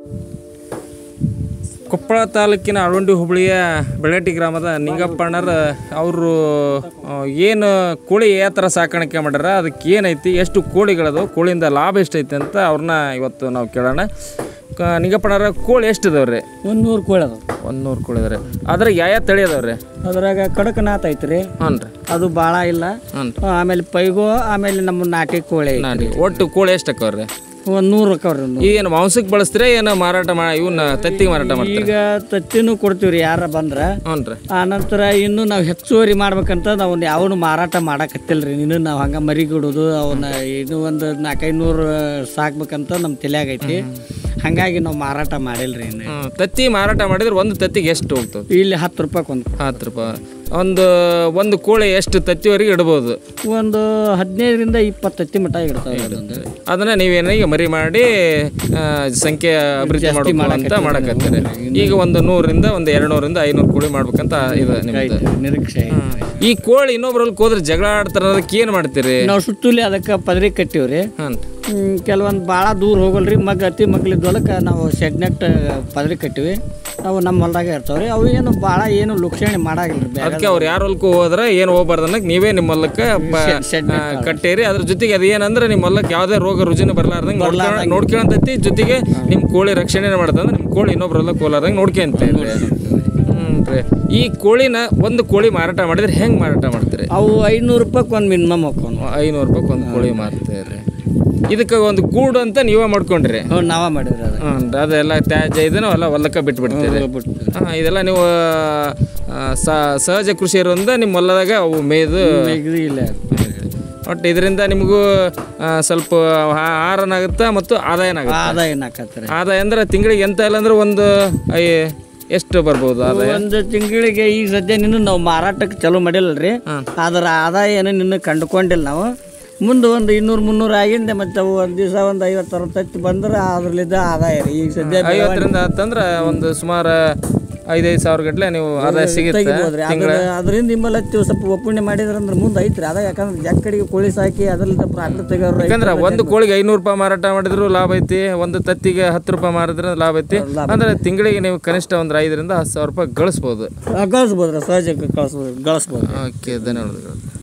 ಕೊಪ್ಪಳ ತಾಲೂಕಿನ ಅಳವಂಡಿ ಹೋಬಳಿಯ ಬೆಳಟಿ ಗ್ರಾಮದ ನಿಂಗಪ್ಪಣ್ಣರ ಅವರು ಏನು ಕೋಳಿ ಯಾವ ಥರ ಸಾಕಾಣಿಕೆ ಮಾಡ್ಯಾರ ಅದಕ್ಕೆ ಏನೈತಿ ಎಷ್ಟು ಕೋಳಿಗಳದು ಕೋಳಿಯಿಂದ ಲಾಭ ಎಷ್ಟೈತಿ ಅಂತ ಅವ್ರನ್ನ ಇವತ್ತು ನಾವು ಕೇಳೋಣ ಕ- ನಿಂಗಪ್ಪಣ್ಣರ ಕೋಳಿ ಎಷ್ಟು ಇದಾವೆ ರೀ ಒಂದು ನೂರು ಕೋಳಿ ಅದಾವ ಒಂದು ನೂರು ಕೋಳಿ ಇದಾವೆ ಅದ್ರ ಯಾವ ಯಾವ ತಳಿ ಅದಾವೆ ರೀ ಅದ್ರಾಗ ಕಡಕನಾಥ್ ಐತ್ರಿ ಹ್ಞೂ ರೀ ಅದು ಭಾಳ ಇಲ್ಲ ಹ್ಞೂ ರೀ ಆಮೇಲೆ ಪೈಗೋ ಆಮೇಲೆ ನಮ್ಮ ನಾಟಿ ಕೋಳಿ ಐತಿ. ನಾಟಿ ಒಟ್ಟು ಕೋಳಿ ಎಷ್ಟು ಅಕ್ಕವ್ರಿ ಒಂದು ನೂರು ಅಕ್ಕವ್ರಿ ಒಂದು ಏನು ಮಾಂಸಕ್ಕೆ ಬಳಸ್ತೀರಾ ಏನು ಮಾರಾಟ ಮಾ ಇವನ್ನ ತತ್ತಿಗೆ ಮಾರಾಟ ಮಾಡ್ತೀರಾ ಈಗ ತತ್ತಿನೂ ಕೊಡ್ತೀವ್ರಿ ಯಾರ ಬಂದ್ರ ಹ್ಞೂ ರೀ ಆ ನಂತರ ಇನ್ನು ನಾವು ಹೆಚ್ಚುವರಿ ಮಾಡ್ಬೇಕಂತ ನಾವು ಯಾವನು ಮಾರಾಟ ಮಾಡಕತ್ತಿಲ್ರಿ ಇನ್ನು ನಾವು ಹಂಗ ಮರಿಗಿಡೋದು ಅವನ್ನ ಇದು ಒಂದು ನಾಲ್ಕೈದು ನೂರು ಸಾಕ್ಬೇಕಂತ ನಮ್ಮ ತಲೆಯಾಗ ಐತಿ ಹಂಗಾಗಿ ನಾವು ಮಾರಾಟ ಮಾಡಿಲ್ರಿ ಇನ್ನು ಹ್ಮ್. ತತ್ತಿ ಮಾರಾಟ ಮಾಡಿದ್ರೆ ಒಂದು ತತ್ತಿಗೆ ಎಷ್ಟು ಹೋಗ್ತದೆ ಇಲ್ಲಿ ಹತ್ತು ರೂಪಾಯಿ ಒಂದು ಹತ್ತು ರೂಪಾಯಿ ಒಂದು ಒಂದು ಕೋಳಿ ಎಷ್ಟು ತತ್ತಿವರೆಗೆ ಇಡ್ಬೋದು ಒಂದು ಹದಿನೈದರಿಂದ ಇಪ್ಪತ್ತು ತತ್ತಿ ಮಟ್ಟ ಇಡ್ತಾವೆ ಅದೊಂದು ಅದನ್ನ ನೀವೇನ ಈಗ ಮರಿ ಮಾಡಿ ಆ, ಸಂಖ್ಯೆ ಅಭಿವೃದ್ಧಿ ಮಾಡಬೇಕು ಅಂತ ಮಾಡಕತ್ತೀರಿ ಈಗ ಒಂದು ನೂರಿಂದ ಒಂದು ಎರಡು ನೂರಿಂದ ಐನೂರು ಕೋಳಿ ಮಾಡ್ಬೇಕಂತ ಇದೆ ನಿಮ್ದು ನಿರೀಕ್ಷೆ ಐತಿ. ಈ ಕೋಳಿ ಇನ್ನೊಬ್ರಲ್ಲಿ ಹೋದ್ರೆ ಜಗಳ ಆಡ್ತಾರ ಅದಕ್ಕೆ ಏನು ಮಾಡ್ತೀರಿ ನಾವು ಸುತ್ತೂಲಿ ಅದಕ್ಕೆ ಪದರಿ ಕಟ್ಟಿವ್ರಿ ಹಾಂ ಕೆಲವೊಂದು ಭಾಳ ದೂರ ಹೋಗಲ್ರಿ ಮಗ್ ಅತಿ ಮಗ್ಲಿದ್ದ ಹೊಲಕ್ಕೆ ನಾವು ಶೆಡ್ನೆಟ್ ಪದರಿ ಕಟ್ಟಿವಿ ಅವು ನಮ್ಮ ಹೊಲ್ದಾಗ ಇರ್ತಾವ್ರಿ ಅವು ಏನು ಭಾಳ ಏನು ಲುಕ್ಷಣೆ ಮಾಡಾಗಿಲ್ರಿ ಬೇರೆ ಅದಕ್ಕೆ ಅವ್ರು ಯಾರ ಹೊಲಕ್ಕೂ ಹೋದ್ರೆ ಏನು ಹೋಗ್ಬಾರ್ದು ಅನ್ನಕ್ಕೆ ನೀವೇ ನಿಮ್ಮ ಹೊಲಕ್ಕೆ ಬ- ಶೆಡ್ ಆ, ಕಟ್ಟೇರಿ ಅದ್ರ ಜೊತೆಗೆ ಅದು ಏನಂದ್ರೆ ನಿಮ್ಮ ಹೊಲಕ್ಕೆ ಯಾವುದೇ ರೋಗ ರುಜಿನ ಬರ್ಲಾರ್ದಂಗೆ ನೋಡ್ಕೊಂಡ್ ನೋಡ್ಕೊಂತೈತಿ ಜೊತೆಗೆ ನಿಮ್ಮ ಕೋಳಿ ರಕ್ಷಣೆ ಮಾಡ್ತಂದ್ರೆ ನಿಮ್ಮ ಕೋಳಿ ಇನ್ನೊಬ್ರ ಹೊಲಕ್ಕೆ ಹೋಲಾರ್ದಂಗೆ ನೋಡ್ಕೊಂತ ಹ್ಞೂ ರೀ ಈ ಕೋಳಿನ ಒಂದು ಕೋಳಿ ಮಾರಾಟ ಮಾಡಿದ್ರೆ ಹೆಂಗೆ ಮಾರಾಟ ಮಾಡ್ತೀರಿ ಅವು ಐನೂರು ರೂಪಾಯಿಗೆ ಒಂದು ಮಿನಿಮಮ್ ಹಾಕೊಂಡು ಐನೂರು ರೂಪಾಯಿ ಒಂದು ಕೋಳಿ ಮಾರ್ತೀರಿ ಇದಕ್ಕೆ ಒಂದು ಗೂಡು ಅಂತ ನೀವೇ ಮಾಡ್ಕೊಂಡ್ರಿ ಹ್ಞೂ ನಾವ ಮಾಡಿವ್ರಿ ಅದು ಹ್ಞೂ ಅದೆಲ್ಲ ತ್ಯಾಜ್ಯ ಇದನ್ನ ಎಲ್ಲ ಹೊಲಕ್ಕೆ ಬಿಟ್ಬಿಡ್ತೀರಿ ಹಾಂ ಇದೆಲ್ಲ ನೀವು ಆ, ಸ- ಸಹಜ ಕೃಷಿ ಇರೋದ್ರಿಂದ ನಿಮ್ಮ ಹೊಲದಾಗ ಅವು ಮೇಯ್ದು ಇದು ಇಲ್ಲ ಒಟ್ಟು ಇದರಿಂದ ನಿಮಗೂ ಆ, ಸ್ವಲ್ಪ ಆಹಾರನಾಗುತ್ತೆ ಮತ್ತು ಆದಾಯನಾಗುತ್ತೆ ಆದಾಯ ಏನಾಕತ್ರಿ ಆದಾಯ ಅಂದ್ರೆ ತಿಂಗಳಿಗೆ ಎಂತ ಇಲ್ಲ ಅಂದ್ರೆ ಒಂದು ಐ ಎಷ್ಟು ಬರ್ಬೋದು ಆದಾಯ ಒಂದು ತಿಂಗಳಿಗೆ ಈಗ ಸದ್ಯ ನಿನ್ನ ನಾವು ಮಾರಾಟಕ್ಕೆ ಚಲೋ ಮಾಡಿಲ್ಲರಿ ಅದರ ಆದಾಯ ಏನು ನಿನ್ನ ಕಂಡುಕೊಂಡಿಲ್ಲ ನಾವು ಮುಂದೆ ಒಂದು ಇನ್ನೂರು ಮುನ್ನೂರು ಆಗಿಂದೆ ಮತ್ತೆ ಅವು ಒಂದು ದಿವಸ ಒಂದು ಐವತ್ತು ಅರವತ್ತೈದು ಬಂದ್ರೆ ಅದ್ರಲ್ಲಿದ್ದ ಆದಾಯ ರೀ ಈಗ ಸದ್ಯ ಐವತ್ತರಿಂದ ಹತ್ತಂದ್ರೆ ಒಂದು ಸುಮಾರು ಐದೈದು ಸಾವಿರ ಗಟ್ಟಲೆ ನೀವು ಆದಾಯ ಸಿಗುತ್ತೆ ತೆಗಿಬೋದ್ರಿ ಅದ್ರ ಅದರಿಂದ ನಿಮ್ಮಲ್ಲಿ ಹತ್ತಿ ಸ್ವಲ್ಪ ಒಪ್ಪಣೆ ಮಾಡಿದ್ರೆ ಅಂದ್ರೆ ಮುಂದೆ ಐತ್ರಿ ಅದ ಯಾಕಂದ್ರೆ ಜಗ್ ಕಡೆಗೆ ಕೋಳಿ ಸಾಕಿ ಅದರಿಂದ ಪ್ರಾಫಿಟ್ ತೆಗೋರು ರೈತರು ಯಾಕಂದ್ರೆ ಒಂದು ಕೋಳಿಗೆ ಐನೂರು ರೂಪಾಯಿ ಮಾರಾಟ ಮಾಡಿದ್ರು ಲಾಭ ಐತಿ ಒಂದು ತತ್ತಿಗೆ ಹತ್ತು ರೂಪಾಯಿ ಮಾರಿದ್ರೆ ಲಾಭ ಐತಿ ಅಂದ್ರೆ ತಿಂಗಳಿಗೆ ನೀವು ಕನಿಷ್ಠ ಒಂದು ಐದರಿಂದ ಹತ್ತು ಸಾವಿರ ರೂಪಾಯಿ ಗಳಿಸ್ಬೋದು ಕಳಿಸ್ಬೋದ್ರಿ ಸಹಜಕ್ಕೆ ಕಳಿಸ್ಬೋದು ಗಳಿಸ್ಬೋದು ಓಕೆ ಧನ್ಯವಾದಗಳು